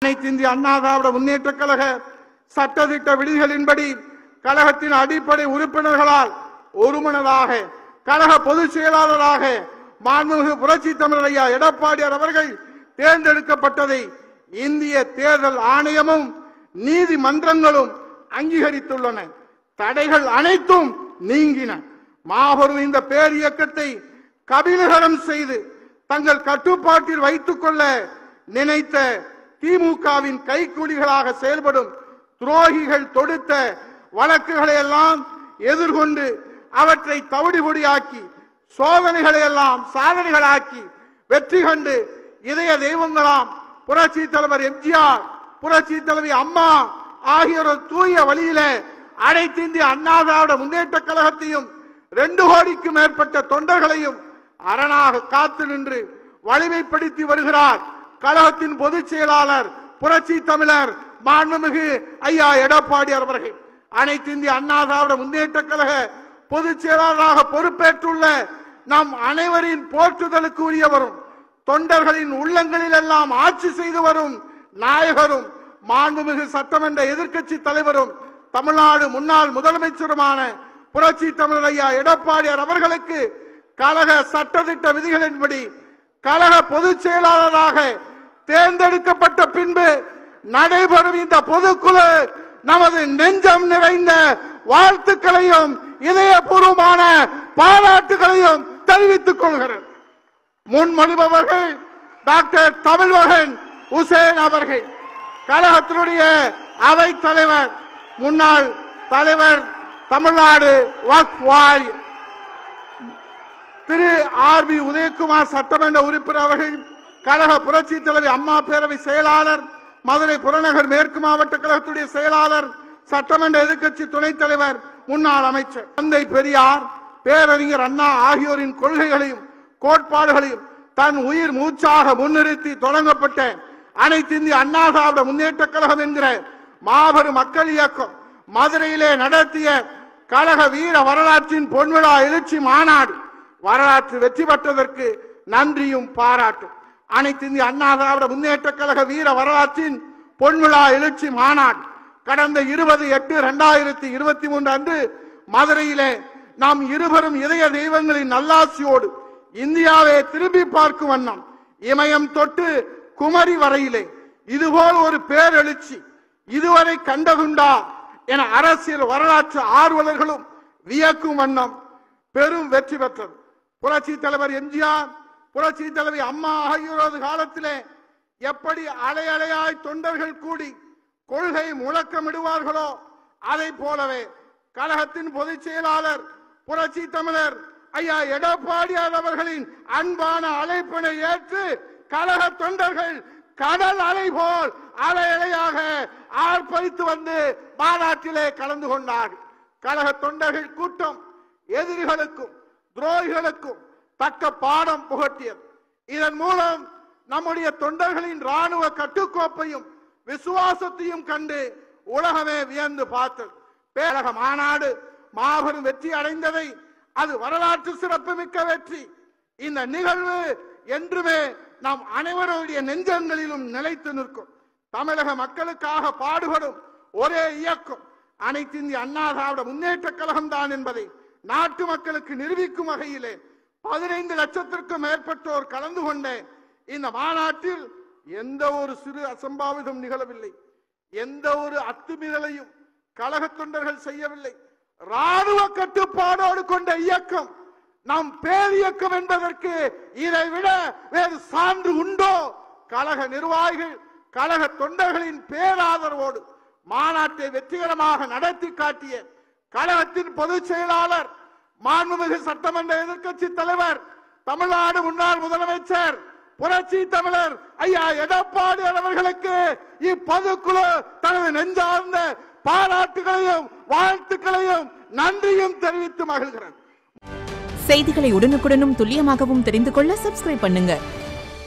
அனைத்து இந்திய அண்ணா திராவிட முன்னேற்ற கழக சட்டத்திட்ட விதிகளின்படி கழகத்தின் அடிப்படை உறுப்பினர்களால் ஒருமனதாக கழக பொதுச் செயலாளராக மாண்புமிகு புரட்சி தமிழர் ஐயா எடப்பாடியார் அவர்கள் தேர்ந்தெடுக்கப்பட்டதை இந்திய தேர்தல் ஆணையமும் நீதிமன்றங்களும் அங்கீகரித்துள்ளன தடைகள் அனைத்தும் நீங்கின மாபெரும் இந்த பேரியக்கத்தை கபிலகரம் செய்து தங்கள் கட்டுப்பாட்டில் வைத்துக் கொள்ள நினைத்த திமுகவின் கைக்கூலிகளாக செயல்படும் துரோகிகள் தொடுத்த வழக்குகளை எல்லாம் எதிர்கொண்டு அவற்றை தவிடுபொடியாக்கி சோதனைகளை எல்லாம் சாதனைகளாக்கி வெற்றி கண்டு இதய தெய்வங்களாம் புரட்சி தலைவர் எம்ஜிஆர் புரட்சி தலைவி அம்மா ஆகியோர் தூய வழியில அனைத்து இந்திய அண்ணா திராவிட முன்னேற்ற கழகத்தையும் ரெண்டு கோடிக்கும் மேற்பட்ட தொண்டர்களையும் அரணாக காத்து நின்று வலிமைப்படுத்தி வருகிறார் கழகத்தின் பொதுச் செயலாளர் புரட்சி தமிழர் மாண்புமிகு ஐயா எடப்பாடியார் அவர்கள் அனைத்து இந்திய அண்ணா திராவிட முன்னேற்ற கழக பொதுச் செயலாளராக பொறுப்பேற்றுள்ள நம் அனைவரின் போற்றுதலுக்கு உரியவரும் தொண்டர்களின் உள்ளங்களில் எல்லாம் ஆட்சி செய்து வரும் நாயகரும் மாண்புமிகு சட்டமன்ற எதிர்க்கட்சி தலைவரும் தமிழ்நாடு முன்னாள் முதலமைச்சருமான புரட்சி தமிழர் ஐயா எடப்பாடியார் அவர்களுக்கு கழக சட்டத்திட்ட விதிகளின்படி கழக பொதுச் செயலாளராக தேர்ந்தெடுக்கப்பட்ட பின்பு நடைபெறும் இந்த பொதுக்குழு நமது நெஞ்சம் நிறைந்த வாழ்த்துக்களையும் இதயபூர்வமான பாராட்டுகளையும் தெரிவித்துக் கொள்கிறேன் முன்மொழிபவர்கள் டாக்டர் தமிழ்மகன் உசேன் அவர்கள் கழகத்தினுடைய அவை தலைவர் முன்னாள் தலைவர் தமிழ்நாடு வக்ஃப் வாரி திரு ஆர் பி உதயகுமார் சட்டமன்ற உறுப்பினர் அவர்கள் கழக புரட்சி தலைவி அம்மா பேரவை செயலாளர் மதுரை புறநகர் மேற்கு மாவட்ட கழகத்துடைய செயலாளர் சட்டமன்ற எதிர்க்கட்சி துணைத் தலைவர் முன்னாள் அமைச்சர் தந்தை பெரியார் பேரறிஞர் அண்ணா ஆகியோரின் கொள்கைகளையும் கோட்பாடுகளையும் தன் உயிர் மூச்சாக முன்னிறுத்தி தொடங்கப்பட்ட அனைத்து இந்திய அண்ணா திராவிட முன்னேற்ற கழகம் என்கிற மாபெரும் மக்கள் இயக்கம் மதுரையிலே நடத்திய கழக வீர வரலாற்றின் பொன்விழா எழுச்சி மாநாடு வரலாற்று வெற்றி பெற்றதற்கு நன்றியும் பாராட்டும் அனைத்து இந்திய அண்ணா திராவிட முன்னேற்ற கழக வீர வரலாற்றின் பொன்விழா எழுச்சி மாநாடு கடந்த இருபது எட்டு இரண்டாயிரத்தி இருபத்தி மூன்று அன்று மதுரையிலே நாம் இருவரும் இதய தெய்வங்களின் நல்லாசியோடு இந்தியாவை திரும்பி பார்க்கும் வண்ணம் இமயம் தொட்டு குமரி வரையிலே இதுபோல் ஒரு பேரெழுச்சி இதுவரை கண்டதுண்டா என அரசியல் வரலாற்று ஆர்வலர்களும் வியக்கும் வண்ணம் பெரும் வெற்றி பெற்றது புரட்சி தலைவர் எம்ஜிஆர் புரட்சி தலைவி அம்மா ஆகியோரது காலத்திலே எப்படி அலை அலையாய் தொண்டர்கள் கூடி கொள்கை முழக்கமிடுவார்களோ அதை போலவே கழகத்தின் பொதுச் செயலாளர் புரட்சி தமிழர் ஐயா எடப்பாடியார் அவர்களின் அன்பான அழைப்பினை ஏற்று கழக தொண்டர்கள் கடல் அலை போல் அலை அலையாக ஆர்ப்பரித்து வந்து மாநாட்டிலே கலந்து கொண்டார்கள் கழக தொண்டர்கள் கூட்டம் எதிரிகளுக்கும் துரோகிகளுக்கும் தக்க பாடம் புகட்டியது இதன் மூலம் நம்முடைய தொண்டர்களின் ராணுவ கட்டுக்கோப்பையும் விசுவாசத்தையும் கண்டு உலகமே வியந்து பார்த்தது பேரக மாநாடு மாபெரும் வெற்றி அடைந்ததை அது வரலாற்று சிறப்புமிக்க வெற்றி இந்த நிகழ்வு என்றுமே நாம் அனைவருடைய நெஞ்சங்களிலும் நிலைத்து நிற்கும் தமிழக மக்களுக்காக பாடுபடும் ஒரே இயக்கம் அனைத்து இந்திய அண்ணா திராவிட முன்னேற்ற கழகம் தான் என்பதை நாட்டு மக்களுக்கு நிரூபிக்கும் வகையிலே பதினைந்து லட்சத்திற்கும் மேற்பட்டோர் கலந்து கொண்ட இந்த மாநாட்டில் எந்த ஒரு சிறு அசம்பாவிதம் நிகழவில்லை எந்த ஒரு அத்துமீறலையும் கழக தொண்டர்கள் செய்யவில்லை ராணுவ கட்டுப்பாடோடு கொண்ட இயக்கம் நம் பேரியக்கம் என்பதற்கு இதை விட வேறு சான்று உண்டோ கழக நிர்வாகிகள் கழக தொண்டர்களின் பேராதரவோடு மாநாட்டை வெற்றிகரமாக நடத்தி காட்டிய கழகத்தின் பொதுச் செயலாளர் மாண்புமிகு சட்டமன்ற எதிர்க்கட்சி தலைவர் தமிழ்நாடு முன்னாள் முதலமைச்சர் புரட்சி தமிழர் ஐயா எடப்பாடி அவர்களுக்கு இப்பொதுக்குழு தனது நெஞ்சார்ந்த பாராட்டுகளையும் வாழ்த்துக்களையும் நன்றியும் தெரிவித்து மகிழ்கிறேன் செய்திகளை உடனுக்குடனும் துல்லியமாகவும் தெரிந்து கொள்ள சப்ஸ்கிரைப் பண்ணுங்க